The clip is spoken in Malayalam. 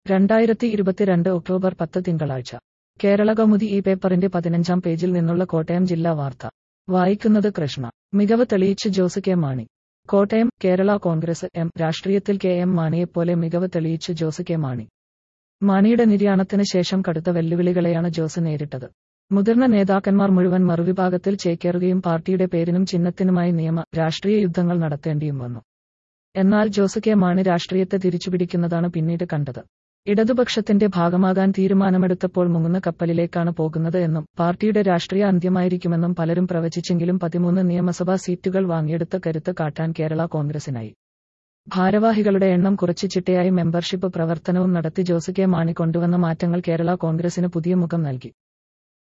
രണ്ടായിരത്തി ഇരുപത്തിരണ്ട് ഒക്ടോബർ പത്ത് തിങ്കളാഴ്ച കേരള കൗമുദി ഈ പേപ്പറിന്റെ പതിനഞ്ചാം പേജിൽ നിന്നുള്ള കോട്ടയം ജില്ലാ വാർത്ത വായിക്കുന്നത് കൃഷ്ണ മികവ് തെളിയിച്ച് ജോസ് കെ മാണി കോട്ടയം കേരള കോൺഗ്രസ് എം രാഷ്ട്രീയത്തിൽ കെ എം മാണിയെപ്പോലെ മികവ് തെളിയിച്ച് ജോസ് കെ മാണി മാണിയുടെ നിര്യാണത്തിന് ശേഷം കടുത്ത വെല്ലുവിളികളെയാണ് ജോസ് നേരിട്ടത് മുതിർന്ന നേതാക്കന്മാർ മുഴുവൻ മറുവിഭാഗത്തിൽ ചേക്കേറുകയും പാർട്ടിയുടെ പേരിനും ചിഹ്നത്തിനുമായി നിയമ രാഷ്ട്രീയ യുദ്ധങ്ങൾ നടത്തേണ്ടിയും വന്നു എന്നാൽ ജോസ് കെ മാണി രാഷ്ട്രീയത്തെ തിരിച്ചുപിടിക്കുന്നതാണ് പിന്നീട് കണ്ടത് ഇടതുപക്ഷത്തിന്റെ ഭാഗമാകാൻ തീരുമാനമെടുത്തപ്പോൾ മുങ്ങുന്ന കപ്പലിലേക്കാണ് പോകുന്നത് എന്നും പാർട്ടിയുടെ രാഷ്ട്രീയ അന്ത്യമായിരിക്കുമെന്നും പലരും പ്രവചിച്ചെങ്കിലും പതിമൂന്ന് നിയമസഭാ സീറ്റുകൾ വാങ്ങിയെടുത്ത കരുത്ത് കാട്ടാൻ കേരള കോൺഗ്രസിനായി ഭാരവാഹികളുടെ എണ്ണം കുറച്ച് ചിട്ടയായി മെമ്പർഷിപ്പ് പ്രവർത്തനവും നടത്തി ജോസ് കെ മാണി കൊണ്ടുവന്ന മാറ്റങ്ങൾ കേരള കോൺഗ്രസിന് പുതിയ മുഖം നൽകി